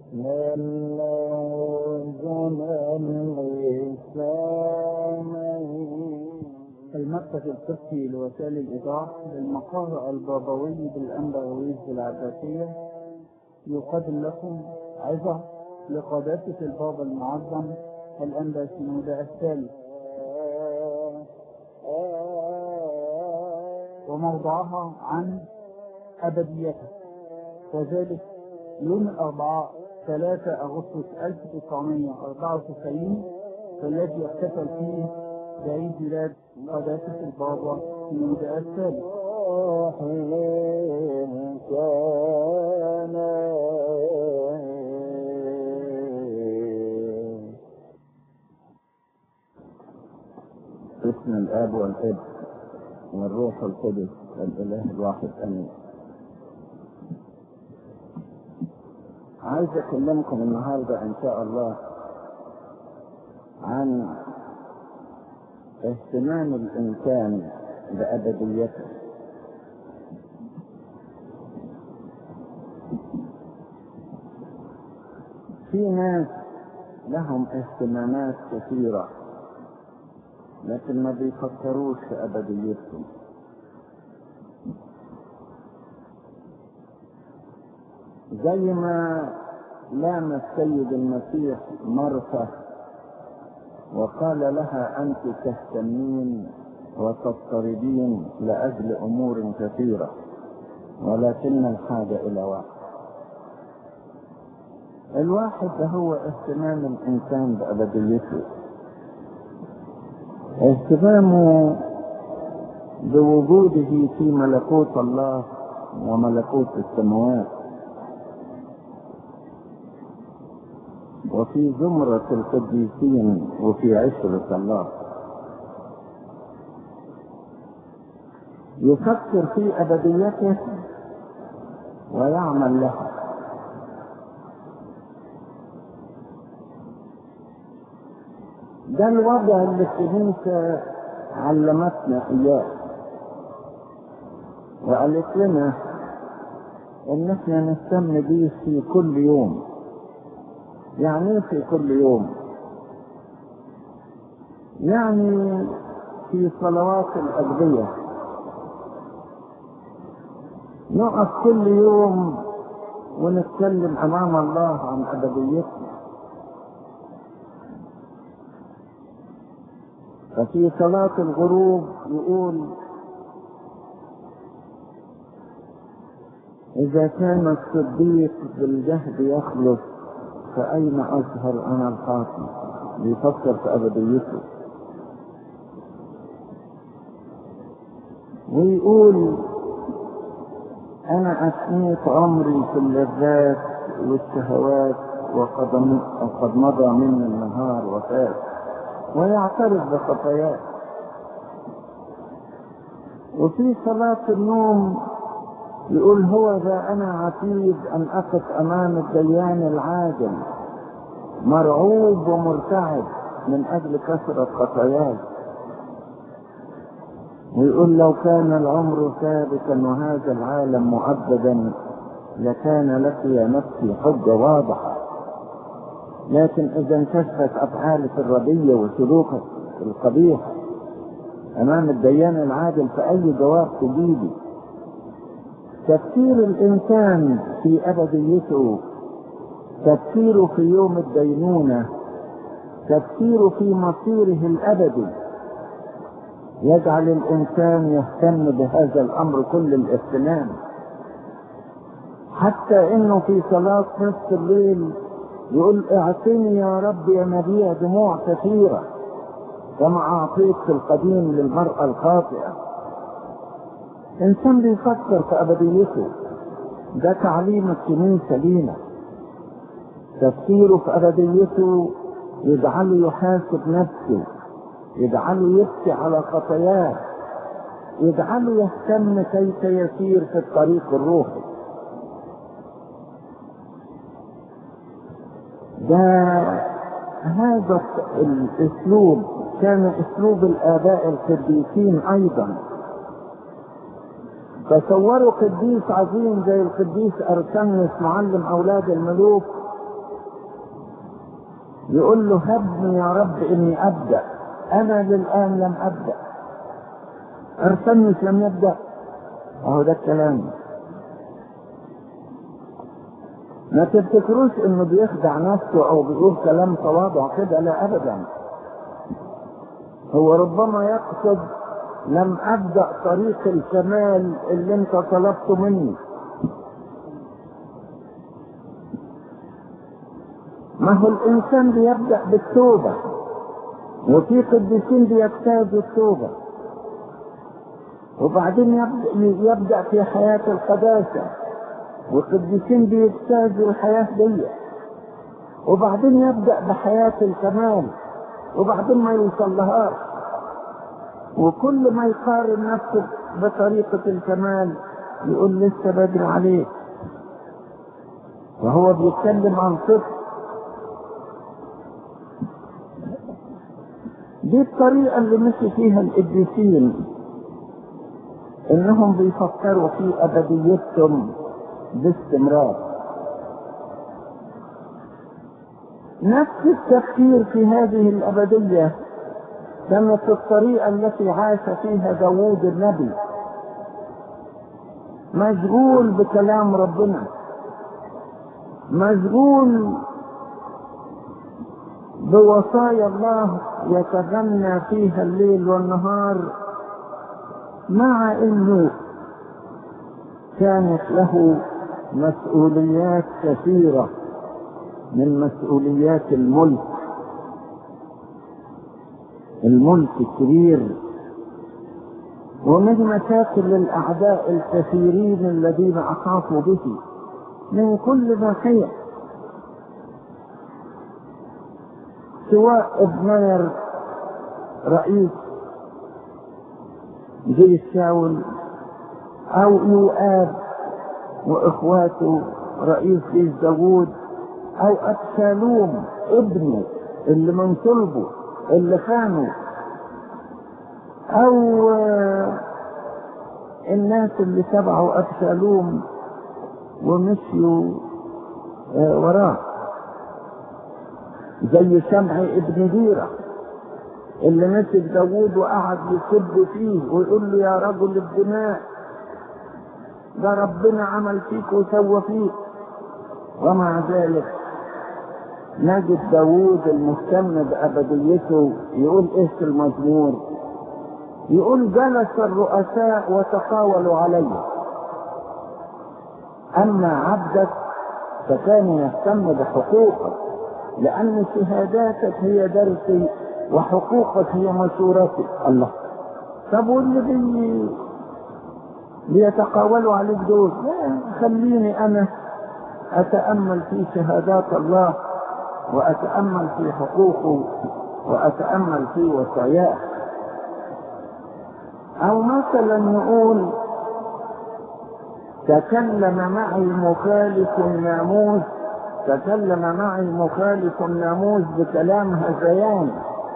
المركز القبطي لوسائل الإيضاح للمقر البابوي بالأنبرويز العباسية يقدم لكم عظة لقداسة البابا المعظم الأنبا سنودة الثالث وموضوعها عن أبديته وذلك يوم الأربعاء 3 أغسطس 1994 والذي احتفل فيه بعيد ميلاد قداسة البابا سنودة الثالث باسم الاب والابن والروح القدس الاله الواحد امين عايز اكلمكم النهارده ان شاء الله عن اهتمام الانسان بابديته في ناس لهم اهتمامات كثيره لكن ما بيفكروش في أبديتهم زي ما لام السيد المسيح مرثى وقال لها أنت تهتمين وتضطربين لأجل أمور كثيرة ولكن الحاجة إلى واحد الواحد ده هو اهتمام الإنسان بأبديته اهتمامه بوجوده في ملكوت الله وملكوت السماوات وفي زمرة القديسين وفي عشرة الله يفكر في أبديته ويعمل لها ده الوضع اللي الكنيسة علمتنا إياه وقالت لنا إن إحنا نهتم بيه في كل يوم يعني إيه في كل يوم؟ يعني في صلوات الأدعية نقف كل يوم ونتكلم أمام الله عن أبديتنا ففي صلاة الغروب يقول إذا كان الصديق بالجهد يخلص فأين أظهر أنا الخاطئ بيفكر في أبديته ويقول أنا أثنيت عمري في اللذات والشهوات وقد وقد مضى مني النهار وفات ويعترف بخطاياه وفي صلاة النوم يقول هو ذا أنا عتيد أن أقف أمام الديان العاجل مرعوب ومرتعب من أجل كثرة خطاياي ويقول لو كان العمر ثابتا وهذا العالم مؤبدا لكان لك يا نفسي حجة واضحة لكن إذا انكشفت أفعالك الردية وسلوكك القبيح أمام الديان العادل فأي جواب تجيبي تفكير الإنسان في أبديته تفكيره في يوم الدينونة تفكيره في مصيره الأبدي يجعل الإنسان يهتم بهذا الأمر كل الاهتمام حتى إنه في صلاة نصف الليل يقول اعطني يا رب يا نبيع دموع كثيرة كما أعطيت في القديم للمرأة الخاطئة إنسان بيفكر في أبديته ده تعليم الكنيسة لينا تفكيره في أبديته يجعله يحاسب نفسه يجعله يبكي على خطاياه يجعله يهتم كيف يسير في الطريق الروحي ده هذا الاسلوب كان اسلوب الاباء القديسين ايضا تصوروا قديس عظيم زي القديس ارسنس معلم اولاد الملوك يقول له هبني يا رب اني ابدا انا للان لم ابدا ارسلني لم يبدا اهو ده الكلام ما تفتكروش انه بيخدع نفسه او بيقول كلام تواضع كده لا ابدا هو ربما يقصد لم ابدا طريق الكمال اللي انت طلبته مني ما هو الانسان بيبدا بالتوبه وفي قديسين بيجتازوا التوبه وبعدين يبدا يبدا في حياه القداسه والقديسين بيجتازوا الحياه دي وبعدين يبدا بحياه الكمال وبعدين ما يوصلهاش وكل ما يقارن نفسه بطريقة الكمال يقول لسه بدري عليه وهو بيتكلم عن طفل دي الطريقة اللي مشي فيها القديسين انهم بيفكروا في ابديتهم باستمرار نفس التفكير في هذه الابدية كانت الطريقة التي عاش فيها داوود النبي مشغول بكلام ربنا مشغول بوصايا الله يتغنى فيها الليل والنهار مع انه كانت له مسؤوليات كثيرة من مسؤوليات الملك الملك الكبير ومن مشاكل الأعداء الكثيرين الذين أحاطوا به من كل ناحية سواء ابنير رئيس جيش شاول أو يؤاب وإخواته رئيس جيش داوود أو أبشالوم ابنه اللي من صلبه اللي خانوا او الناس اللي تبعوا ابشالوم ومشيوا وراه زي شمع ابن ديرة اللي مسك داوود وقعد يسب فيه ويقول له يا رجل الدماء ده ربنا عمل فيك وسوى فيك ومع ذلك نجد داوود المهتم بأبديته يقول ايه في المزمور يقول جلس الرؤساء وتقاولوا علي أما عبدك فكان يهتم بحقوقك لأن شهاداتك هي درسي وحقوقك هي مشورتي الله طب واللي بي بيتقاولوا عليك دول خليني أنا أتأمل في شهادات الله وأتأمل في حقوقه وأتأمل في وصاياه أو مثلا نقول تكلم معي مخالف الناموس تكلم معي مخالف الناموس بكلام هذيان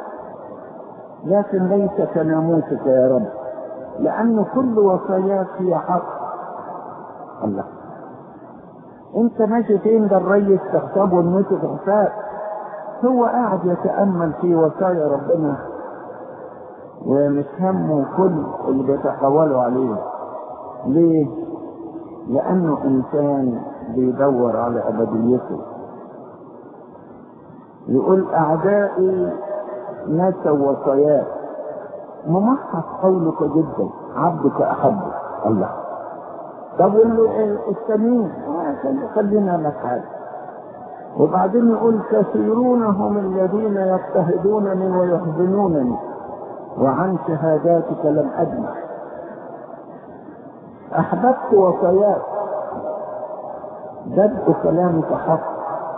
لكن ليس كناموسك يا رب لأن كل وصاياك هي حق الله انت ماشي فين ده الريس تغتابه النسك غفاء هو قاعد يتأمل في وصايا ربنا ومش همه كل اللي بيتقولوا عليه ليه؟ لأنه إنسان بيدور على أبديته يقول أعدائي نسوا وصاياك ممحص قولك جدا عبدك أحبك الله طب واللي السمين خلينا نفعل وبعدين يقول كثيرون هم الذين يضطهدونني ويحزنونني وعن شهاداتك لم أجمع أحببت وصاياك بدء كلامك حق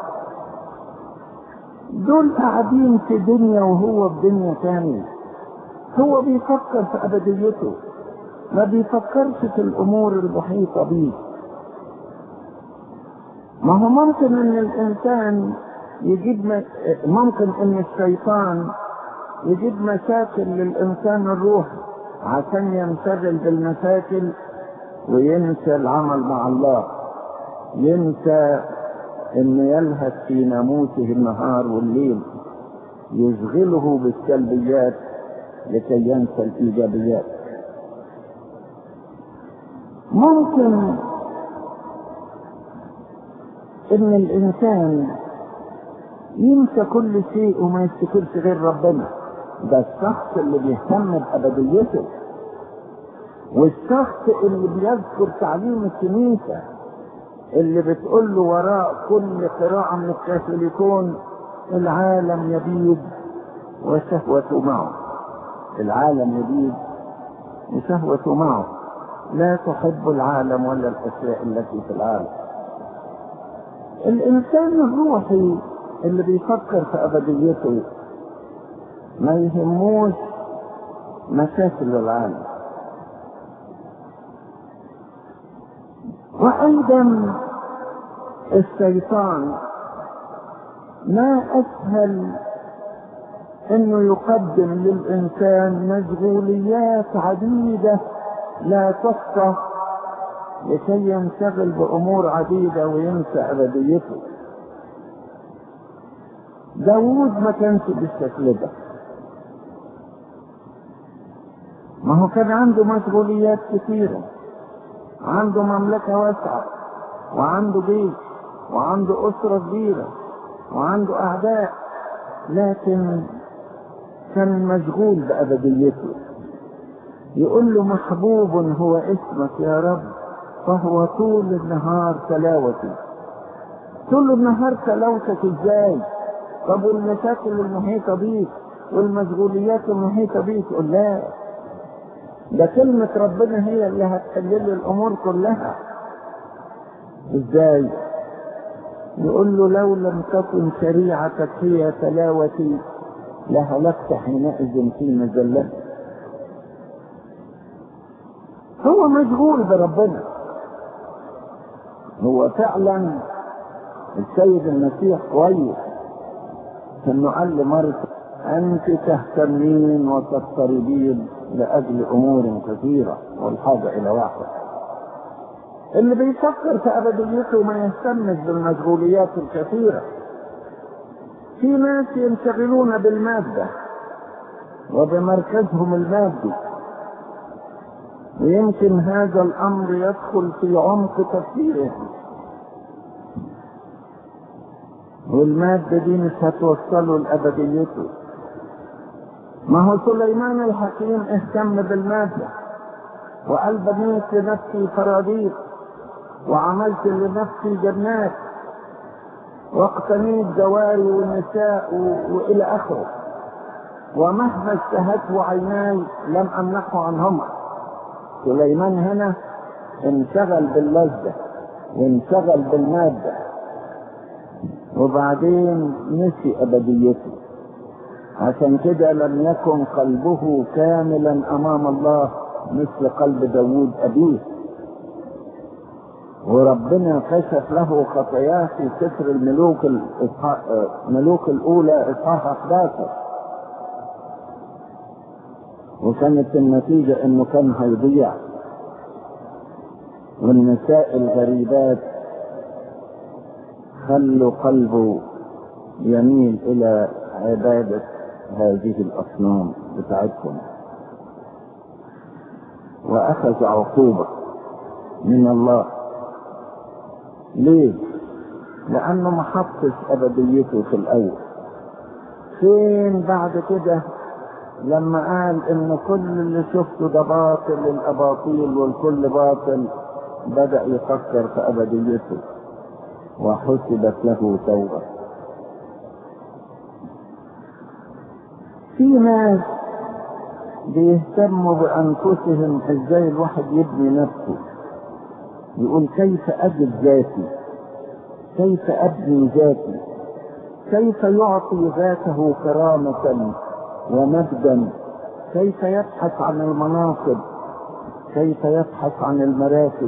دول قاعدين في دنيا وهو في دنيا تانية هو بيفكر في أبديته ما بيفكرش في الأمور المحيطة بيه ما هو ممكن ان الانسان يجيب ممكن ان الشيطان يجيب مشاكل للانسان الروحي عشان ينشغل بالمشاكل وينسى العمل مع الله ينسى انه يلهث في ناموسه النهار والليل يشغله بالسلبيات لكي ينسى الايجابيات ممكن ان الانسان ينسى كل شيء وما يفتكرش غير ربنا ده الشخص اللي بيهتم بابديته والشخص اللي بيذكر تعليم الكنيسه اللي بتقول له وراء كل قراءة من الكاثوليكون العالم يبيد وشهوة معه العالم يبيد وشهوة معه لا تحب العالم ولا الأشياء التي في العالم الإنسان الروحي اللي بيفكر في أبديته ما يهموش مشاكل العالم وأيضا الشيطان ما أسهل أنه يقدم للإنسان مشغوليات عديدة لا تحصى لكي ينشغل بأمور عديدة وينسى أبديته داوود ما كانش بالشكل ده ما هو كان عنده مشغوليات كثيره عنده مملكة واسعة وعنده بيت وعنده أسرة كبيرة وعنده أعداء لكن كان مشغول بأبديته يقول له محبوب هو اسمك يا رب فهو طول النهار تلاوتي طول النهار تلاوتك ازاي طب والمشاكل المحيطة بيك والمشغوليات المحيطة بيك قل لا ده كلمة ربنا هي اللي هتحل لي الأمور كلها إزاي؟ يقول له لو لم تكن شريعتك هي تلاوتي لهلكت حينئذ في مزلتي هو مشغول بربنا هو فعلا السيد المسيح كويس انه قال لمرته انت تهتمين وتضطربين لاجل امور كثيره والحاجه الى واحد اللي بيفكر في ابديته ما يهتمش بالمشغوليات الكثيره في ناس ينشغلون بالماده وبمركزهم المادي ويمكن هذا الامر يدخل في عمق تفكيرهم والمادة دي مش هتوصله لأبديته ما هو سليمان الحكيم اهتم بالمادة وقال بنيت لنفسي فراديس وعملت لنفسي جنات واقتنيت جواري ونساء و... والى اخره ومهما اشتهته عيناي لم امنحه عنهما سليمان هنا انشغل باللذة وانشغل بالمادة وبعدين نسي أبديته عشان كده لم يكن قلبه كاملا أمام الله مثل قلب داوود أبيه وربنا كشف له خطاياه في سفر الملوك الملوك الأولى إصحاح 11 وكانت النتيجة إنه كان هيضيع والنساء الغريبات خلوا قلبه يميل إلى عبادة هذه الأصنام بتاعتهم وأخذ عقوبة من الله ليه؟ لأنه ما حطش أبديته في الأول فين بعد كده لما قال إن كل اللي شفته ده باطل الأباطيل والكل باطل بدأ يفكر في أبديته وحسبت له توبة في ناس بيهتموا بأنفسهم ازاي الواحد يبني نفسه يقول كيف أجد ذاتي كيف أبني ذاتي كيف يعطي ذاته كرامة ومجدا كيف يبحث عن المناصب كيف يبحث عن المراكز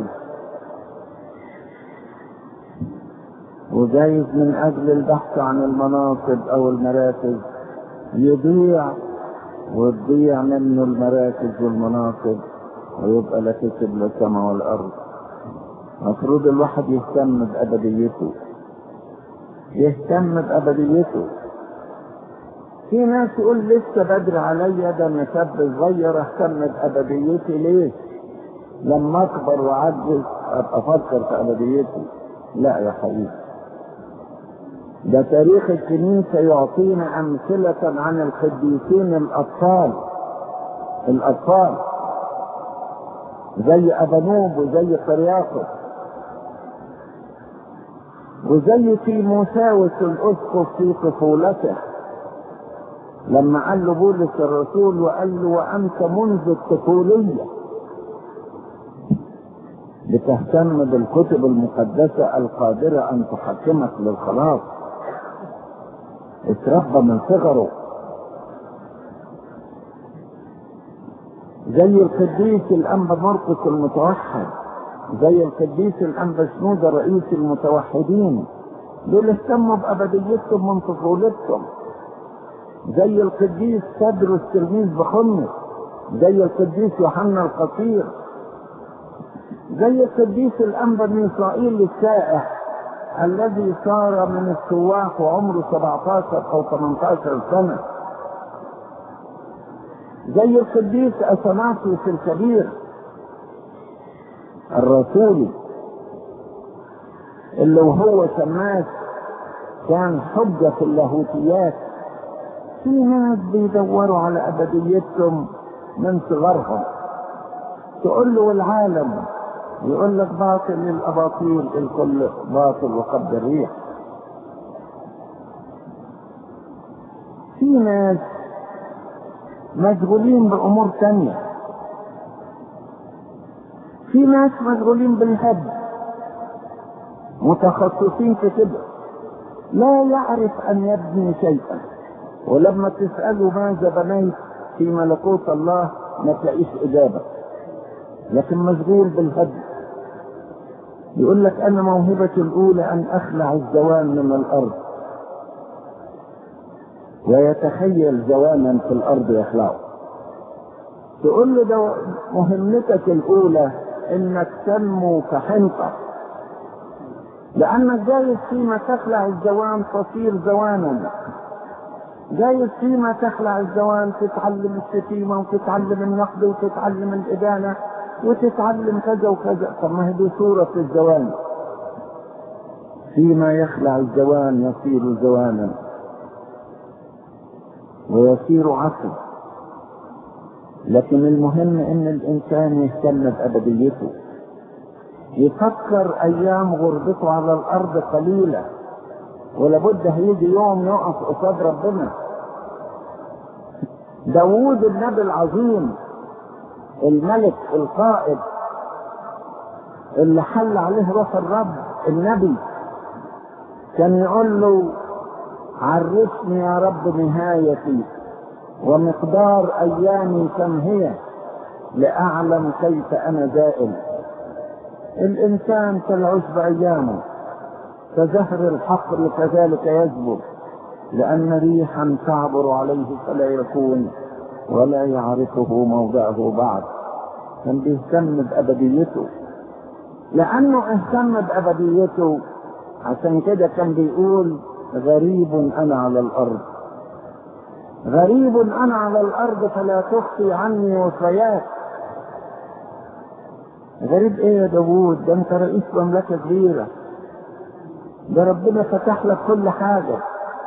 وجايز من اجل البحث عن المناصب او المراكز يضيع وتضيع منه المراكز والمناصب ويبقى لا كسب لا السماء والارض المفروض الواحد يهتم بابديته يهتم بأبديته في ناس يقول لسه بدري عليا ده انا شاب صغير اهتم بأبديتي ليه؟ لما اكبر واعجز ابقى افكر في ابديتي لا يا حبيبي ده تاريخ الكنيسة يعطينا أمثلة عن القديسين الأطفال الأطفال زي أبانوب وزي قرياقس وزي تيموساوس الأسقف في طفولته لما قال له بولس الرسول وقال له وأنت منذ الطفولية بتهتم بالكتب المقدسة القادرة أن تحكمك للخلاص اتربى من صغره زي القديس الأنبا مرقس المتوحد زي القديس الأنبا شنودة رئيس المتوحدين دول اهتموا بأبديتهم من طفولتهم زي القديس تدرس تلميذ بخنس زي القديس يوحنا القصير زي القديس الأنبا ميسائيل السائح الذي صار من السواح وعمره 17 أو 18 سنة زي القديس أثناسيوس الكبير الرسولي اللي وهو شماس كان حجة في اللاهوتيات في ناس بيدوروا على أبديتهم من صغرهم تقول له العالم يقول لك باطل الأباطيل الكل باطل وقبض الريح في ناس مشغولين بأمور تانية في ناس مشغولين بالهد متخصصين في كده لا يعرف أن يبني شيئا ولما تسأله ماذا بنيت في ملكوت الله ما تلاقيش إجابة لكن مشغول بالهدي يقول لك أنا موهبتي الأولى أن أخلع الزوان من الأرض ويتخيل زوانا في الأرض يخلعه تقول له ده مهمتك الأولى إنك تنمو كحنطة لأنك جايز فيما تخلع الزوان تصير زوانا جايز فيما تخلع الزوان تتعلم الشتيمة وتتعلم النقد وتتعلم الإدانة وتتعلم كذا وكذا طب ما هي دي صورة الزوان فيما يخلع الزوان يصير زوانا ويصير عصر لكن المهم ان الانسان يهتم بابديته يفكر ايام غربته على الارض قليله ولابد هيجي يوم يقف قصاد ربنا داوود النبي العظيم الملك القائد اللي حل عليه روح الرب النبي كان يقول له عرفني يا رب نهايتي ومقدار ايامي كم هي لاعلم كيف انا زائل الانسان كالعشب ايامه كزهر الحقل كذلك يزبر لان ريحا تعبر عليه فلا يكون ولا يعرفه موضعه بعد كان بيهتم بابديته لانه اهتم بابديته عشان كده كان بيقول غريب انا على الارض غريب انا على الارض فلا تخفي عني وفيات غريب ايه يا داوود ده انت رئيس مملكه كبيره ده ربنا فتح لك كل حاجه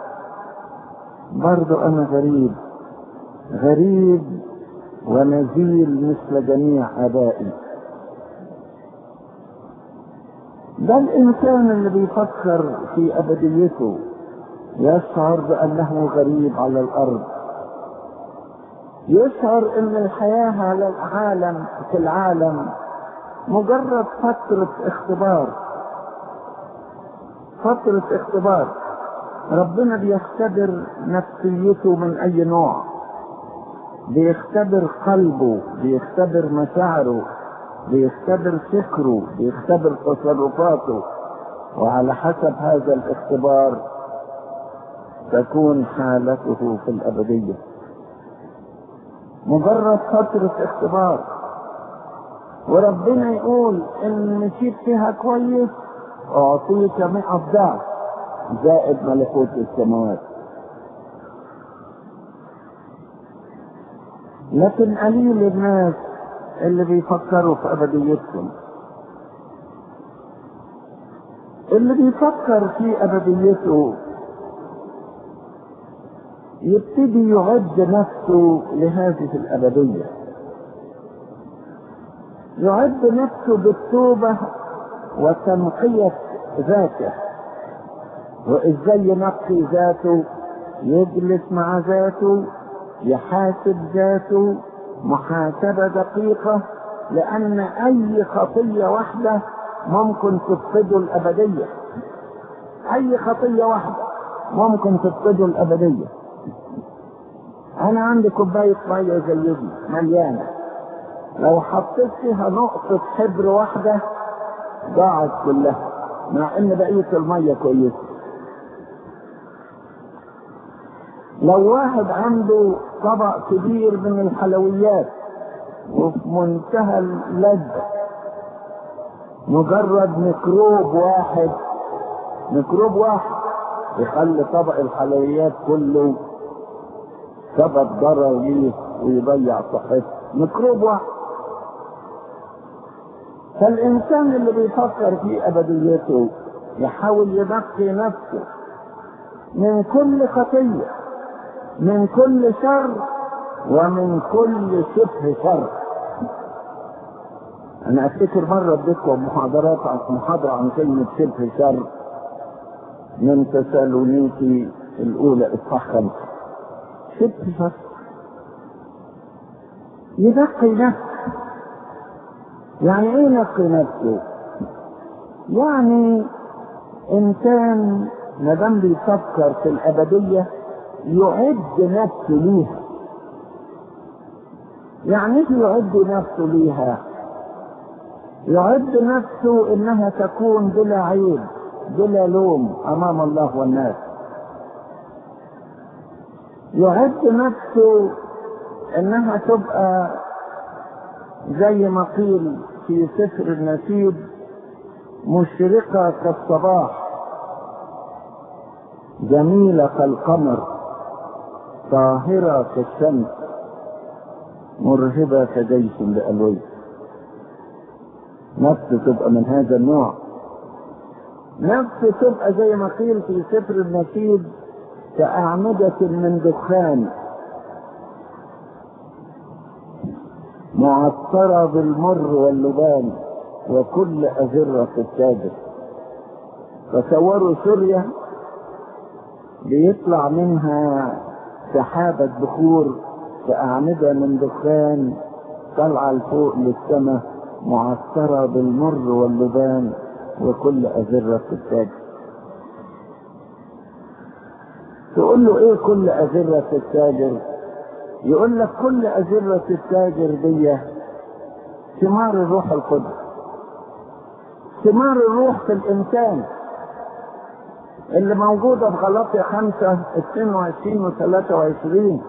برضو انا غريب غريب ونزيل مثل جميع ابائي ده الانسان اللي بيفكر في ابديته يشعر بانه غريب على الارض يشعر ان الحياه على العالم في العالم مجرد فتره اختبار فتره اختبار ربنا بيختبر نفسيته من اي نوع بيختبر قلبه بيختبر مشاعره بيختبر فكره بيختبر تصرفاته وعلى حسب هذا الاختبار تكون حالته في الأبدية مجرد فترة اختبار وربنا يقول إن مشيت فيها كويس أعطيك مئة ضعف زائد ملكوت السماوات لكن قليل الناس اللي بيفكروا في ابديتهم اللي بيفكر في ابديته يبتدي يعد نفسه لهذه الابديه يعد نفسه بالتوبه وتنقيه ذاته وازاي ينقي ذاته يجلس مع ذاته يحاسب ذاته محاسبه دقيقه لان اي خطيه واحده ممكن تفقده الابديه اي خطيه واحده ممكن تفقده الابديه انا عندي كوبايه ميه زي دي مليانه لو حطيت فيها نقطه حبر واحده ضاعت كلها مع ان بقيه الميه كويسه لو واحد عنده طبق كبير من الحلويات وفي منتهى اللذة مجرد ميكروب واحد ميكروب واحد يخلي طبق الحلويات كله سبب ضرر ليه ويضيع صحته ميكروب واحد فالإنسان اللي بيفكر في أبديته يحاول ينقي نفسه من كل خطيه من كل شر ومن كل شبه شر انا افتكر مره اديتكم محاضرات عن محاضره عن كلمه شبه شر من تسالونيكي الاولى اصحاح خمسه شبه شر ينقي نفسه يعني ايه ينقي نفسه يعني انسان ما دام بيفكر في الابديه يعد نفسه ليها يعني ايه يعد نفسه ليها يعد نفسه انها تكون بلا عيب بلا لوم امام الله والناس يعد نفسه انها تبقى زي ما قيل في سفر النشيد مشرقة كالصباح جميلة كالقمر طاهرة كالشمس مرهبة كجيش بألوي نفس تبقى من هذا النوع نفس تبقى زي ما قيل في سفر النشيد كأعمدة من دخان معطرة بالمر واللبان وكل أزرة التاجر تصوروا سوريا بيطلع منها سحابة بخور كأعمدة من دخان طالعة لفوق للسماء معطرة بالمر واللبان وكل أزرة التاجر تقول له ايه كل أزرة التاجر يقول لك كل أزرة التاجر دي ثمار الروح القدس ثمار الروح في الإنسان اللي موجودة في غلطية خمسة اثنين وعشرين وثلاثة وعشرين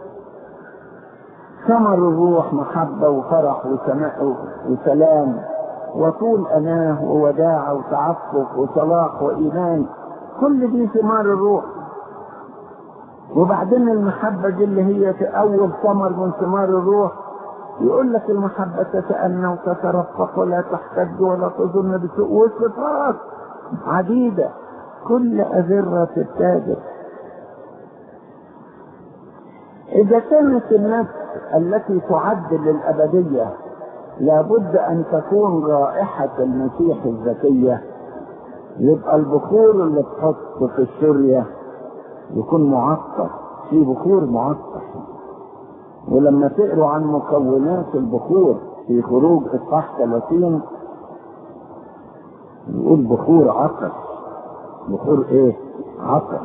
ثمر الروح محبة وفرح وسلام وطول أناه ووداعة وتعفف وصلاح وإيمان كل دي ثمار الروح وبعدين المحبة دي اللي هي أول ثمر من ثمار الروح يقول لك المحبة تتأنى وتترفق ولا تحتج ولا تظن بسوء وصفات عديدة كل أذرة التاجر إذا كانت النفس التي تعد للأبدية لابد أن تكون رائحة المسيح الذكية يبقى البخور اللي تحط في السورية يكون معطر في بخور معطر ولما تقروا عن مكونات البخور في خروج اصحاح 30 يقول بخور عطر بخور ايه عطر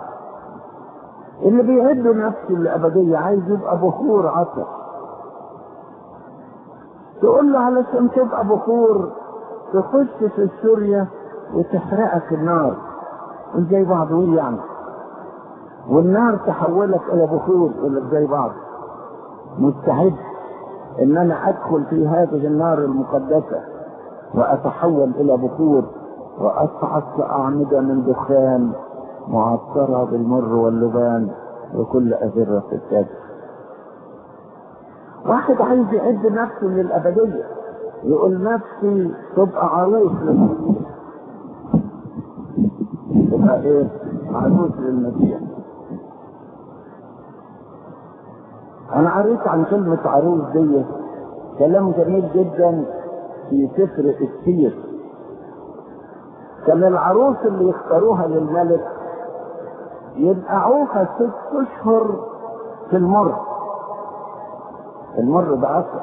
اللي بيعد نفسه الابديه عايز يبقى بخور عطر تقول له علشان تبقى بخور تخش في السوريا وتحرقك النار زي بعض ايه يعني والنار تحولك الى بخور ولا زي بعض مستعد ان انا ادخل في هذه النار المقدسه واتحول الى بخور وأصعد كأعمدة من دخان معطرة بالمر واللبان وكل أذرة الكبد واحد عايز يعد نفسه للأبدية يقول نفسي تبقى عروس للمسيح تبقى ايه؟ عروس للمسيح انا قريت عن كلمة عروس دي كلام جميل جدا في سفر السير كان العروس اللي يختاروها للملك ينقعوها ست اشهر في المر المر ده عسل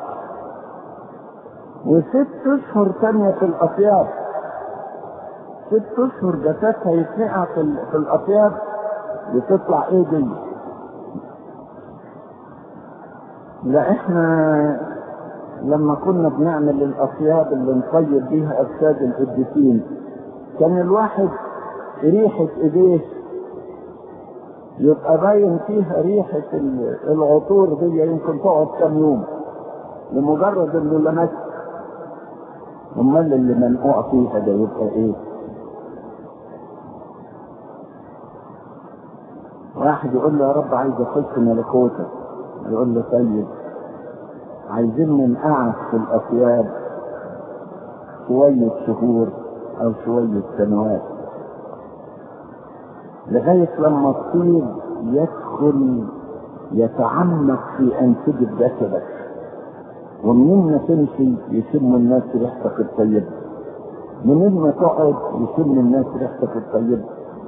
وست اشهر تانية في الاطياب ست اشهر جسدها يتنقع في, ال- في الاطياب بتطلع ايه دي لا احنا لما كنا بنعمل الاطياب اللي نطيب بيها اجساد القديسين كان الواحد ريحة ايديه يبقى باين فيها ريحة ال- العطور دي يمكن تقعد كام يوم لمجرد انه لمس امال اللي منقوع فيها ده يبقى ايه واحد يقول له يا رب عايز اخش ملكوتك يقول له طيب عايزين ننقعك في الاثياب شوية شهور او شوية سنوات لغاية لما الطيب يدخل يتعمق في أنسجة جسدك ومنين ما تمشي يشم الناس ريحتك الطيبة منين ما تقعد يشم الناس ريحتك الطيبة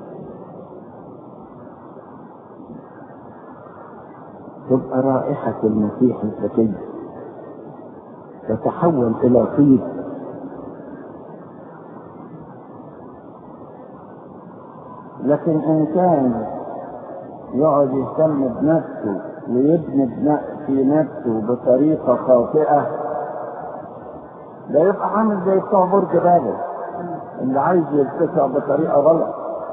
تبقى رائحة المسيح الزكية تتحول إلى طيب لكن إن كان يقعد يهتم بنفسه ويبني بن- في نفسه بطريقة خاطئة ده يبقى عامل زي بتوع برج بابل اللي عايز يرتفع بطريقة غلط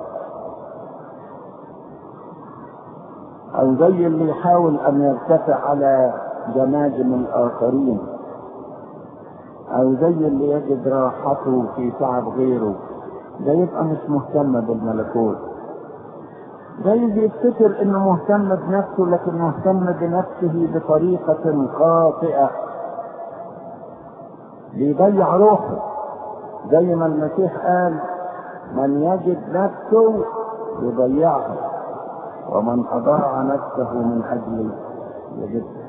أو زي اللي يحاول أن يرتفع على جماجم الآخرين أو زي اللي يجد راحته في تعب غيره ده يبقى مش مهتم بالملكوت جايز يفتكر انه مهتم بنفسه لكن مهتم بنفسه بطريقة خاطئة بيضيع روحه زي ما المسيح قال من يجد نفسه يضيعها ومن أضاع نفسه من أجلي يجدها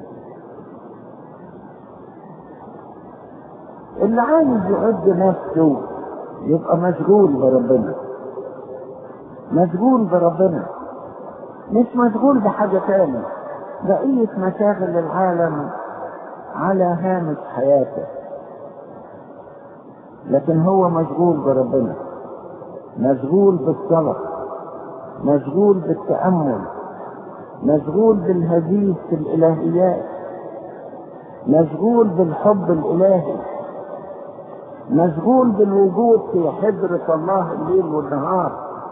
اللي عايز يعد نفسه يبقى مشغول بربنا مشغول بربنا مش مشغول بحاجة تانية بقية مشاغل العالم على هامش حياته لكن هو مشغول بربنا مشغول بالصلاة مشغول بالتأمل مشغول بالهديث في الإلهيات مشغول بالحب الإلهي مشغول بالوجود في حضرة الله الليل والنهار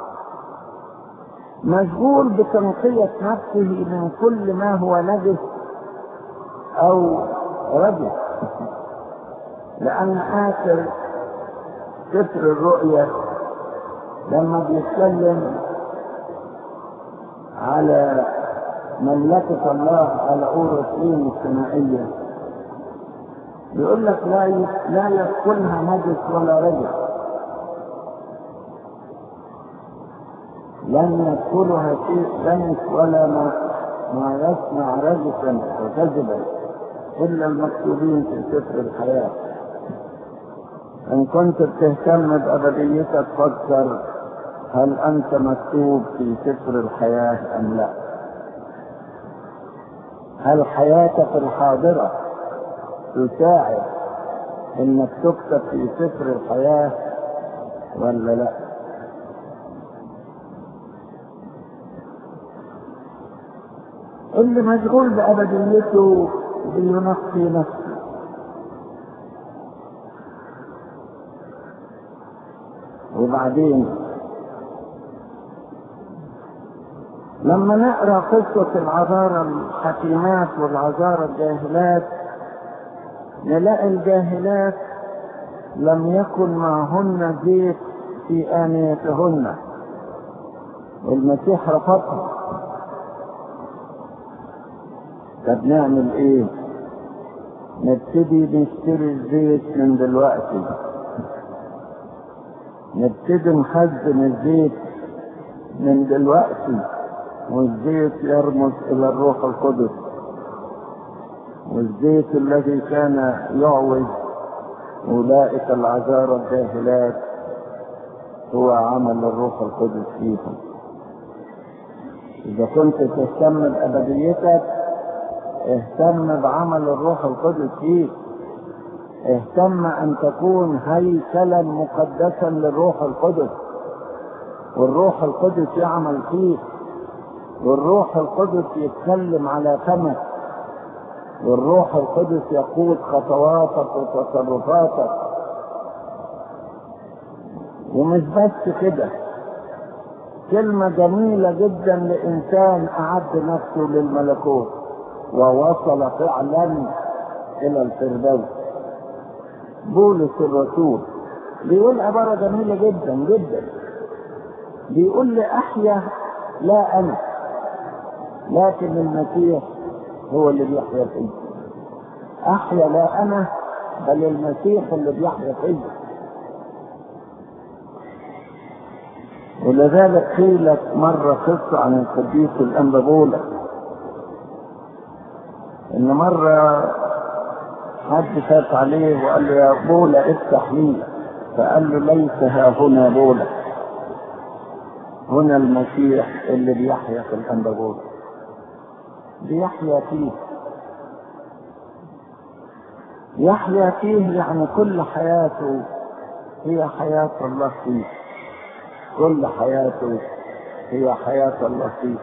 مشغول بتنقية نفسه من كل ما هو نجس أو رجس لأن آخر سفر الرؤيا لما بيتكلم على مملكة الله على أورشليم السمائية بيقول لك لا ي- لا يدخلها نجس ولا رجس لن يدخلها شيء دنس ولا ما ما يصنع رجسا وكذبا الا المكتوبين في سفر الحياه ان كنت بتهتم بابديتك فكر هل انت مكتوب في سفر الحياه ام لا هل حياتك الحاضره تساعد انك تكتب في سفر الحياه ولا لا اللي مشغول بأبديته بينقي نفسه وبعدين لما نقرا قصة العذارى الحكيمات والعذارى الجاهلات نلاقي الجاهلات لم يكن معهن زيت في آنيتهن والمسيح رفضها طب نعمل ايه نبتدي نشتري الزيت من دلوقتي نبتدي نخزن الزيت من دلوقتي والزيت يرمز الى الروح القدس والزيت الذي كان يعوز اولئك العذارى الجاهلات هو عمل الروح القدس فيهم اذا كنت تهتم بابديتك اهتم بعمل الروح القدس فيك اهتم ان تكون هيكلا مقدسا للروح القدس والروح القدس يعمل فيك والروح القدس يتكلم على فمك والروح القدس يقود خطواتك وتصرفاتك ومش بس كده كلمة جميلة جدا لإنسان أعد نفسه للملكوت ووصل فعلا إلى الفردوس بولس الرسول بيقول عبارة جميلة جدا جدا بيقول لي أحيا لا أنا لكن المسيح هو اللي بيحيا فيا أحيا لا أنا بل المسيح اللي بيحيا فيا ولذلك قيلت مرة قصة عن القديس الأنبا بولا إن مرة حد فات عليه وقال له يا بولا افتح لي فقال له ليس ها هنا بولا هنا المسيح اللي بيحيا في الأنبا بولا بيحيا فيه يحيا فيه يعني كل حياته هي حياة الله فيه كل حياته هي حياة الله فيه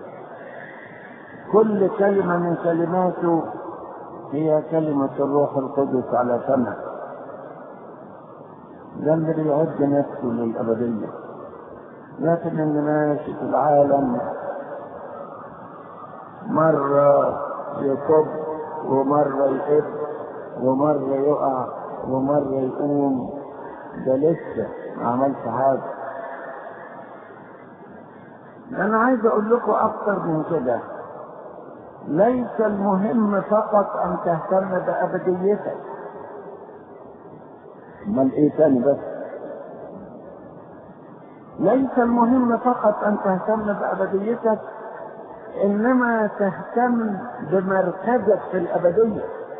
كل كلمة من كلماته هي كلمة الروح القدس على فمه ده اللي بيعد نفسه للأبدية لكن اللي ماشي في العالم مرة يصب ومرة يقف ومرة يقع ومرة يقوم ده لسه ما عملش حاجة أنا عايز أقول لكم أكتر من كده ليس المهم فقط أن تهتم بأبديتك أمال إيه تاني بس ليس المهم فقط أن تهتم بأبديتك إنما تهتم بمركزك في الأبدية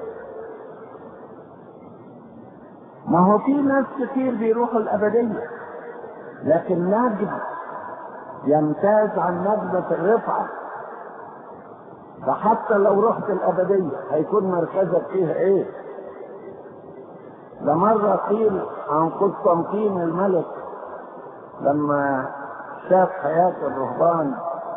ما هو في ناس كتير بيروحوا الأبدية لكن نجم يمتاز عن نجمة الرفعة فحتى لو رحت الأبدية هيكون مركزك فيها إيه؟ ده مرة قيل عن قسطنطين الملك لما شاف حياة الرهبان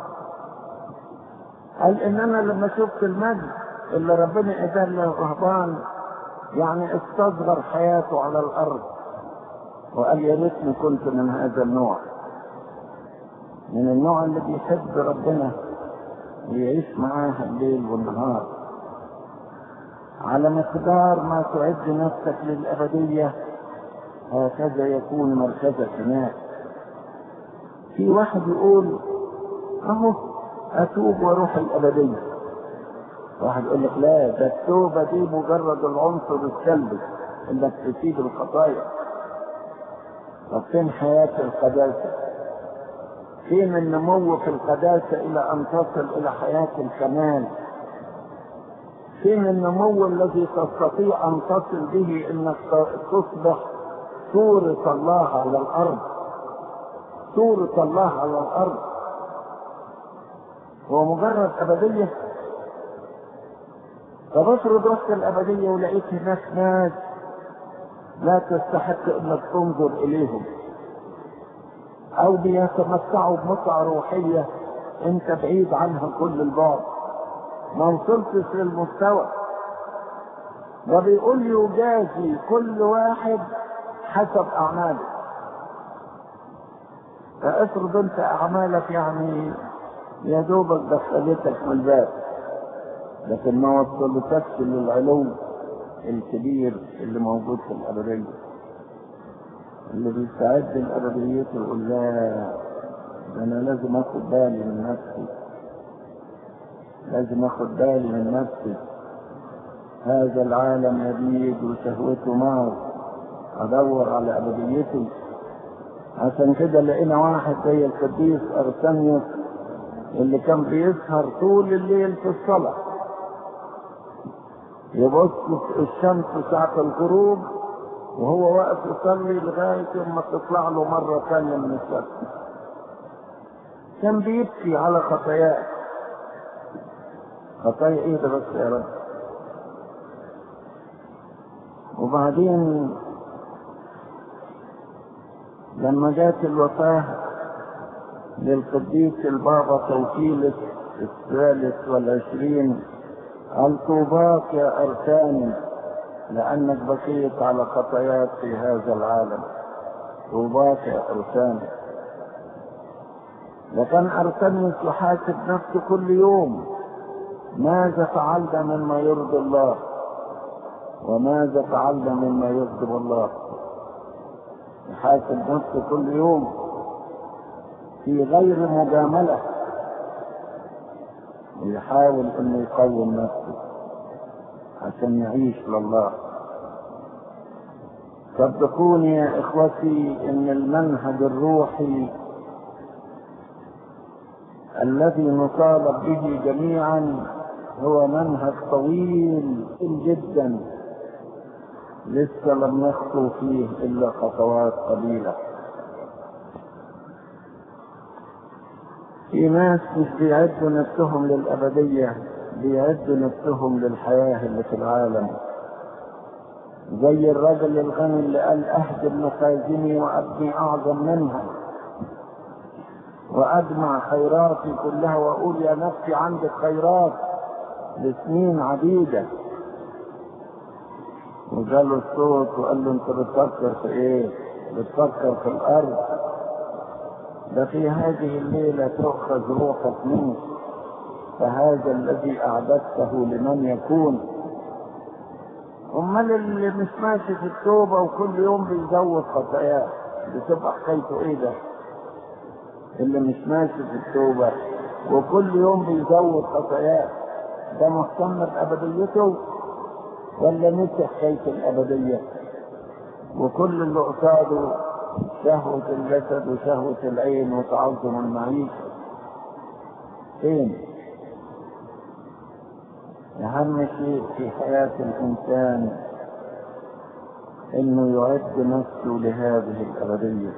قال إن أنا لما شفت المجد اللي ربنا إداه للرهبان يعني استصغر حياته على الأرض وقال يا ريتني كنت من هذا النوع من النوع اللي بيحب ربنا ويعيش معاه الليل والنهار على مقدار ما تعد نفسك للأبدية هكذا يكون مركزك هناك في واحد يقول اهو اتوب واروح الابدية واحد يقول لك لا ده التوبة دي مجرد العنصر السلبي انك تسيب الخطايا طب فين حياة القداسة فين النمو في القداسة الى ان تصل الى حياة الكمال فين النمو الذي تستطيع ان تصل به انك تصبح صورة الله على الارض صورة الله على الارض هو مجرد ابدية طب افرض رحت الابدية ولقيت هناك ناس لا تستحق انك تنظر اليهم او بيتمتعوا بمتعة روحية انت بعيد عنها كل البعد ما وصلتش للمستوى ده بيقول يجازي كل واحد حسب اعماله فافرض انت اعمالك يعني يا دوبك دخلتك من الباب لكن ما وصلتكش للعلو الكبير اللي موجود في الابديه اللي بيستعد لأبديته يقول لا ده أنا لازم آخد بالي من نفسي لازم آخد بالي من نفسي هذا العالم يبيد وشهوته نار أدور على أبديتي عشان كده لقينا واحد زي القديس أرسنيوس اللي كان بيسهر طول الليل في الصلاة يبص الشمس ساعة الغروب وهو واقف يصلي لغاية ما تطلع له مرة ثانية من الشمس كان بيبكي على خطاياه خطايا ايه ده بس يا رب وبعدين لما جات الوفاة للقديس البابا توكيلس الثالث والعشرين قال طوباك يا أركاني لأنك بكيت على خطاياك في هذا العالم طوباك يا أركاني لكن أرسنيوس يحاسب نفسه كل يوم ماذا فعلنا مما يرضي الله وماذا فعلنا مما يغضب الله يحاسب نفسه كل يوم في غير مجاملة ويحاول انه يقوم نفسه عشان يعيش لله صدقوني يا اخوتي ان المنهج الروحي الذي نطالب به جميعا هو منهج طويل جدا لسه لم نخطو فيه الا خطوات قليله في ناس مش بيعدوا نفسهم للأبدية بيعدوا نفسهم للحياة اللي في العالم زي الرجل الغني اللي قال أهدم مخازني وأبني أعظم منها وأجمع خيراتي كلها وأقول يا نفسي عندك خيرات لسنين عديدة وجاله الصوت وقال له أنت بتفكر في إيه؟ بتفكر في الأرض ده في هذه الليلة تؤخذ روحك منك فهذا الذي أعددته لمن يكون أمال اللي مش ماشي في التوبة وكل يوم بيزود خطاياه بتبقى حكايته إيه ده؟ اللي مش ماشي في التوبة وكل يوم بيزود خطاياه ده مهتم بأبديته ولا نسي حكاية الأبدية وكل اللي قصاده شهوة الجسد وشهوة العين وتعظم المعيشة فين؟ أهم شيء في حياة الإنسان إنه يعد نفسه لهذه الأبدية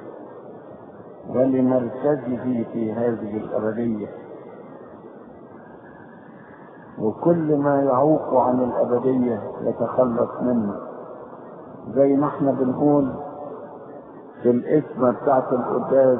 ولمركزه في هذه الأبدية وكل ما يعوق عن الأبدية يتخلص منه زي ما احنا بنقول في الاسم بتاعت القداس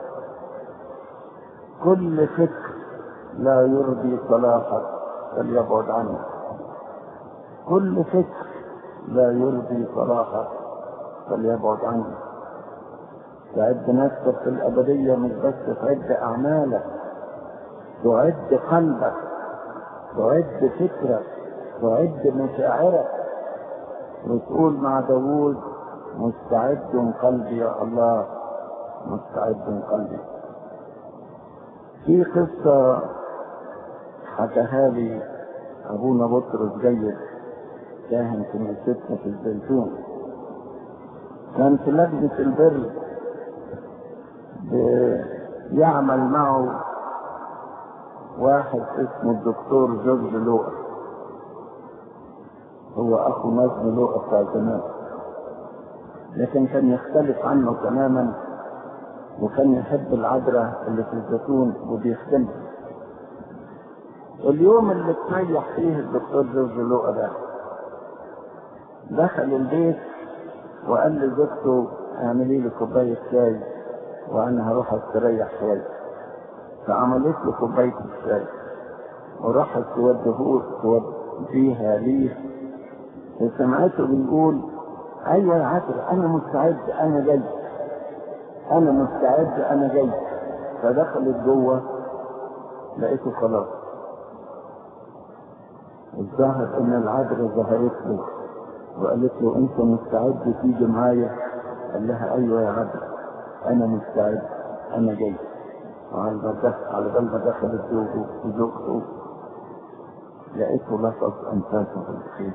كل فكر لا يرضي صلاحك فليبعد عنه كل فكر لا يرضي صلاحك فليبعد عنه تعد نفسك في الأبدية مش بس تعد أعمالك تعد قلبك تعد فكرك تعد مشاعرك وتقول مع داوود مستعد قلبي يا الله مستعد قلبي في قصة حكاها لي أبونا بطرس جيد كاهن كنيستنا في الزيتون كان في لجنة البر يعمل معه واحد اسمه الدكتور جورج لوقا هو أخو نجم لوقا بتاع زمان لكن كان يختلف عنه تماما وكان يحب العذراء اللي في الزيتون وبيخدمها اليوم اللي تريح فيه الدكتور جورج لوقا ده دخل البيت وقال لزوجته اعملي لي كوباية شاي وانا هروح استريح شوية فعملت له كوباية الشاي وراحت توديه توديها ليه وسمعته بيقول ايوه يا عطر انا مستعد انا جاي انا مستعد انا جاي فدخلت جوه لقيته خلاص الظاهر ان العذراء ظهرت له وقالت له انت مستعد تيجي معايا قال لها ايوه يا عبد انا مستعد انا جاي وعلى ما دخل على بال ما دخلت زوجه وزوجته لقيته لفظ انفاسه الخير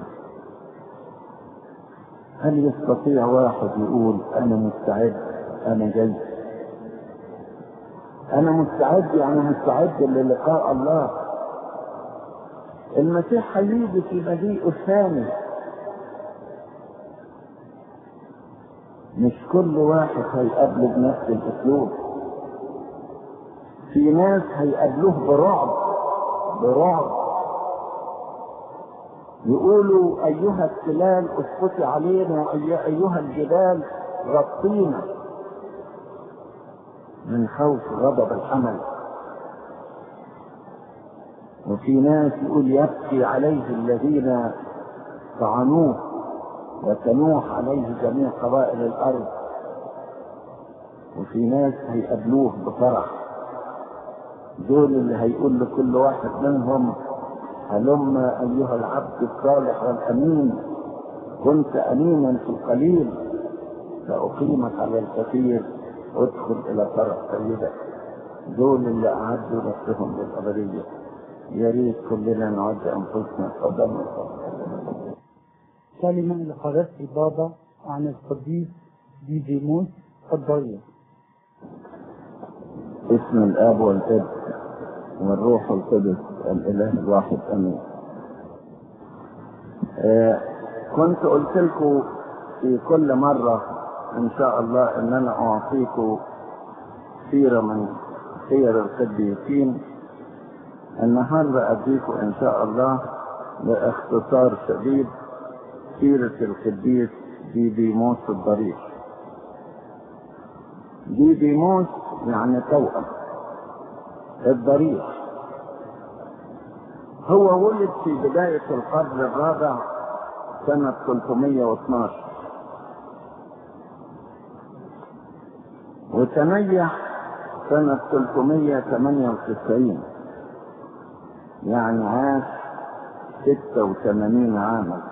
هل يستطيع واحد يقول انا مستعد انا جاي انا مستعد يعني مستعد للقاء الله المسيح هيجي في مجيئه الثاني مش كل واحد هيقابله بنفس الاسلوب في ناس هيقابلوه برعب برعب يقولوا ايها التلال اسقطي علينا وايها الجبال غطينا من خوف غضب الحمل وفي ناس يقول يبكي عليه الذين طعنوه وتنوح عليه جميع قبائل الارض وفي ناس هيقابلوه بفرح دول اللي هيقول لكل واحد منهم هلم ايها العبد الصالح والامين كنت امينا في القليل فاقيمك على الكثير ادخل الى فرح سيدك دول اللي اعدوا نفسهم للابديه يا ريت كلنا نعد انفسنا قدام كلمة لقداسة البابا عن القديس ديديموس الضرية اسم الاب والابن والروح القدس الاله الواحد امين آه كنت قلت لكم في كل مرة ان شاء الله ان انا اعطيكم سيرة من سير القديسين النهاردة اديكم ان شاء الله باختصار شديد سيرة القديس ديديموس الضريح ديديموس يعني توأم الضريح هو ولد في بداية القرن الرابع سنة 312 وتنيح سنة 398 يعني عاش 86 عاما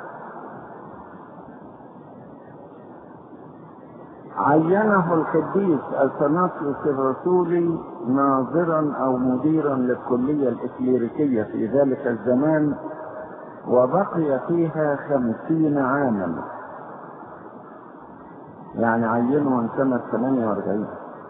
عينه القديس اثناسيوس الرسولي ناظرا او مديرا للكلية الإكليريكية في ذلك الزمان وبقي فيها خمسين عاما يعني عينه من سنة 48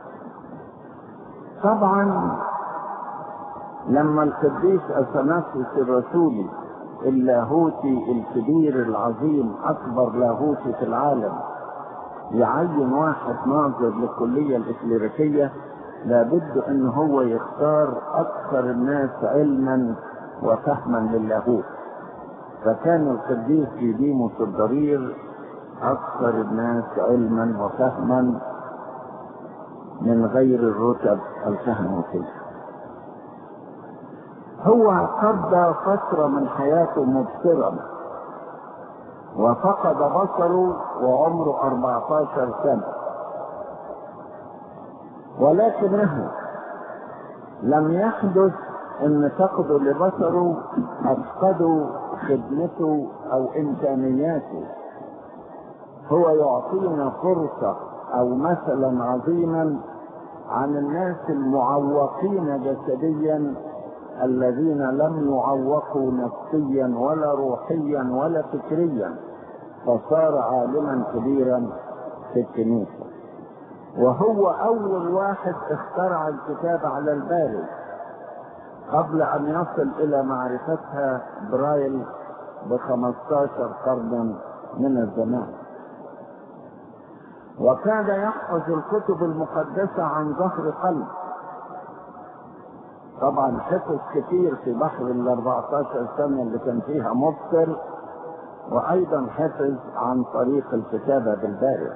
طبعا لما القديس اثناسيوس الرسولي اللاهوتي الكبير العظيم اكبر لاهوتي في العالم يعين واحد ناظر للكلية الإكليريكية لابد ان هو يختار اكثر الناس علما وفهما للاهوت فكان القديس ديديموس الضرير اكثر الناس علما وفهما من غير الرتب الكهنوتية هو قضى فترة من حياته مبصرا وفقد بصره وعمره 14 سنة ولكنه لم يحدث ان فقده لبصره افقدوا خدمته او امكانياته هو يعطينا فرصة او مثلا عظيما عن الناس المعوقين جسديا الذين لم يعوقوا نفسيا ولا روحيا ولا فكريا فصار عالما كبيرا في الكنيسة وهو أول واحد اخترع الكتاب على الباري قبل أن يصل إلى معرفتها برايل ب 15 قرنا من الزمان وكان يحفظ الكتب المقدسة عن ظهر قلب طبعا حفظ كتير في بحر ال 14 سنة اللي كان فيها مبصر وأيضا حفظ عن طريق الكتابة بالباري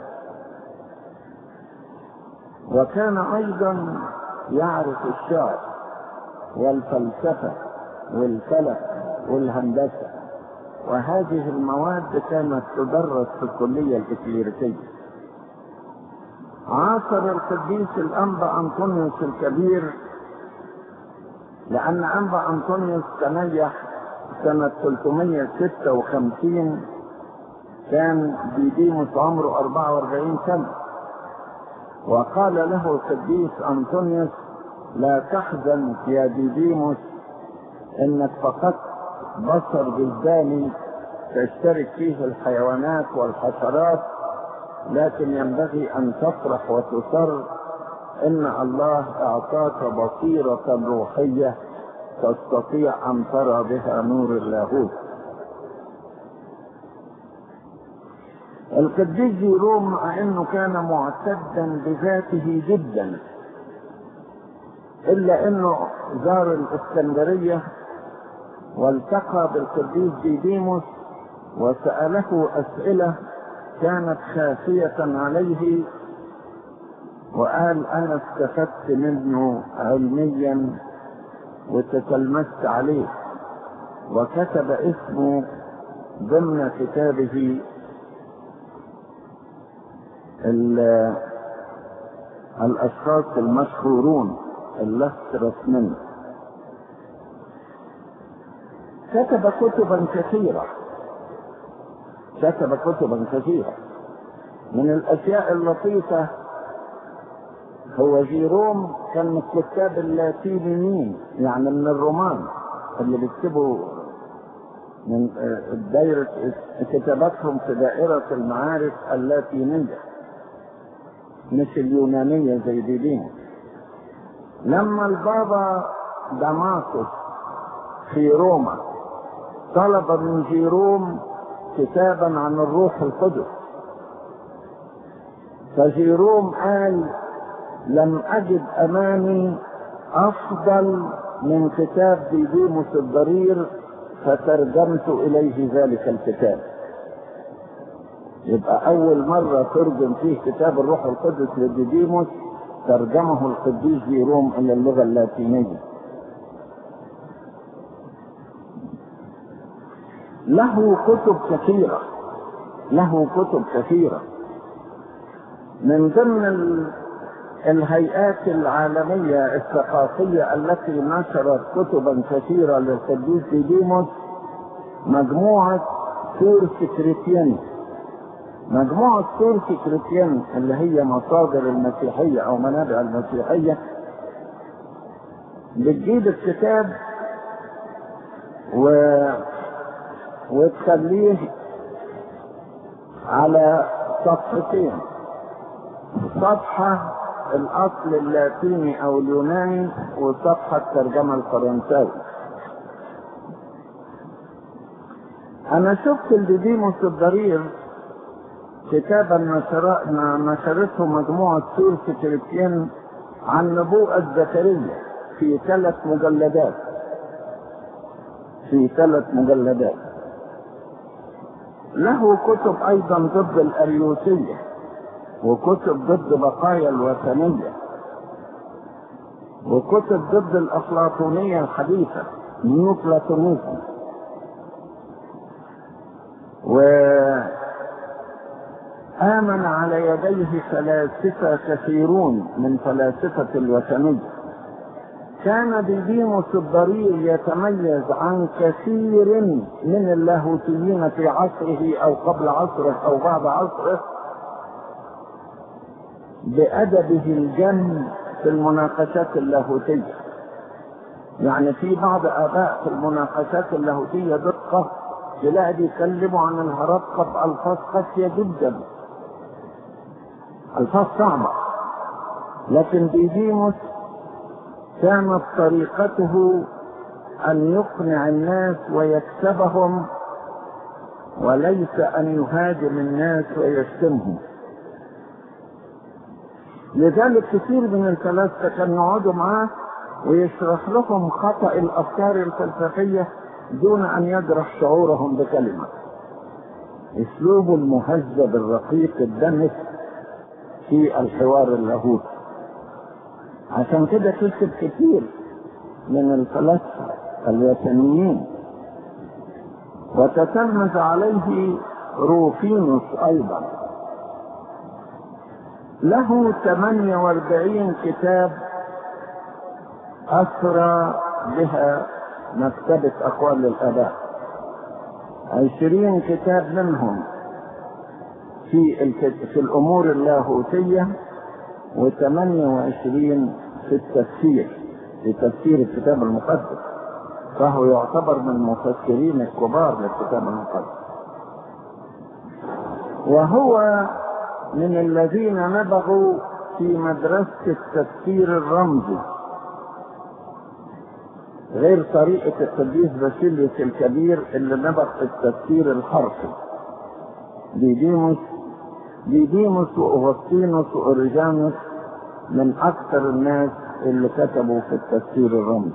وكان أيضا يعرف الشعر والفلسفة والفلك والهندسة وهذه المواد كانت تدرس في الكلية الإكليريكية عاصر القديس الأنبا أنطونيوس الكبير لأن أنبا أنطونيوس تنيح سنة 356 كان ديديموس عمره 44 سنة وقال له القديس أنطونيوس لا تحزن يا ديديموس انك فقدت بصر جزداني تشترك فيه الحيوانات والحشرات لكن ينبغي ان تفرح وتسر ان الله اعطاك بصيرة روحية تستطيع ان ترى بها نور اللاهوت القديس جيروم مع انه كان معتدا بذاته جدا الا انه زار الاسكندرية والتقى بالقديس ديديموس وسأله اسئلة كانت خافية عليه وقال انا استفدت منه علميا وتتلمست عليه وكتب اسمه ضمن كتابه الاشخاص المشهورون اللسترس منه كتب كتبا كثيرة كتب كتبا كثيرة من الاشياء اللطيفة هو جيروم كان من الكتاب اللاتينيين يعني من الرومان اللي بيكتبوا من دائرة كتاباتهم في دائرة المعارف اللاتينية مش اليونانية زي ديدين لما البابا دماسوس في روما طلب من جيروم كتابا عن الروح القدس فجيروم قال لم أجد أمامي أفضل من كتاب ديديموس الضرير فترجمت إليه ذلك الكتاب يبقى أول مرة ترجم فيه كتاب الروح القدس لديديموس ترجمه القديس جيروم إلى اللغة اللاتينية له كتب كثيرة له كتب كثيرة من ضمن الهيئات العالمية الثقافية التي نشرت كتبا كثيرة للقديس ديديموس مجموعة سور سكريتيان مجموعة سور سكريتيان اللي هي مصادر المسيحية أو منابع المسيحية بتجيب الكتاب و... وتخليه على صفحتين صفحة الأصل اللاتيني أو اليوناني وصفحة الترجمة الفرنساوي أنا شفت الديديموس الضرير كتابا نشرته مجموعة سور سكريتيان عن نبوءة زكريا في ثلاث مجلدات في ثلاث مجلدات له كتب أيضا ضد الأريوسية وكتب ضد بقايا الوثنية وكتب ضد الأفلاطونية الحديثة نيو بلاتونيزم وآمن على يديه فلاسفة كثيرون من فلاسفة الوثنية كان ديديموس الضرير يتميز عن كثير من اللاهوتيين في عصره أو قبل عصره أو بعد عصره بأدبه الجم في المناقشات اللاهوتية يعني في بعض آباء في المناقشات اللاهوتية دقة تلاقي بيتكلموا عن الهرطقة بألفاظ قاسية جدا ألفاظ صعبة لكن ديديموس كانت طريقته أن يقنع الناس ويكسبهم وليس أن يهاجم الناس ويشتمهم لذلك كثير من الفلاسفه كانوا يقعدوا معاه ويشرح لهم خطا الافكار الفلسفيه دون ان يجرح شعورهم بكلمه اسلوب المهذب الرقيق الدمس في الحوار اللاهوتي عشان كده كسب كثير من الفلاسفه الوثنيين وتتلمذ عليه روفينوس ايضا له 48 كتاب أسرى بها مكتبة أقوال الآباء عشرين كتاب منهم في في الأمور اللاهوتية وثمانية في التفسير في تفسير الكتاب المقدس فهو يعتبر من المفسرين الكبار للكتاب المقدس وهو من الذين نبغوا في مدرسة التفسير الرمزي غير طريقة القديس باسيليوس الكبير اللي نبغ في التفسير الحرفي ديديموس ديديموس وأوغسطينوس وأوريجانوس من أكثر الناس اللي كتبوا في التفسير الرمزي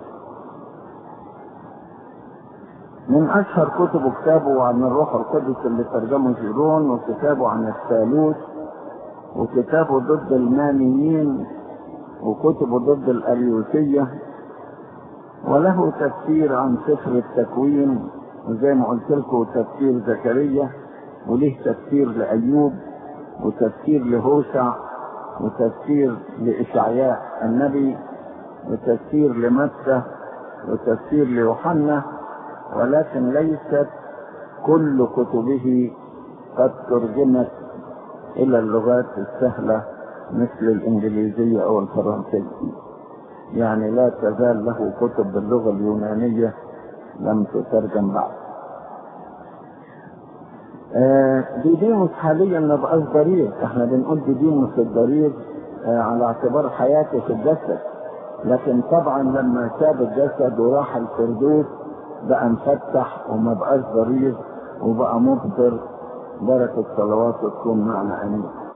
من أشهر كتبه كتابه عن الروح القدس اللي ترجمه جيرون وكتابه عن الثالوث وكتابه ضد المانيين وكتبه ضد الأريوسية وله تفسير عن سفر التكوين وزي ما قلت لكم تفسير زكريا وليه تفسير لأيوب وتفسير لهوشع وتفسير لإشعياء النبي وتفسير لمتى وتفسير ليوحنا ولكن ليست كل كتبه قد ترجمت إلى اللغات السهلة مثل الإنجليزية أو الفرنسية يعني لا تزال له كتب باللغة اليونانية لم تترجم بعد آه ديديموس حاليا ما بقاش ضرير احنا بنقول ديديموس الضرير آه على اعتبار حياته في الجسد لكن طبعا لما ساب الجسد وراح الفردوس بقى مفتح وما بقاش ضرير وبقى مبصر بركة صلواته تكون معنا امين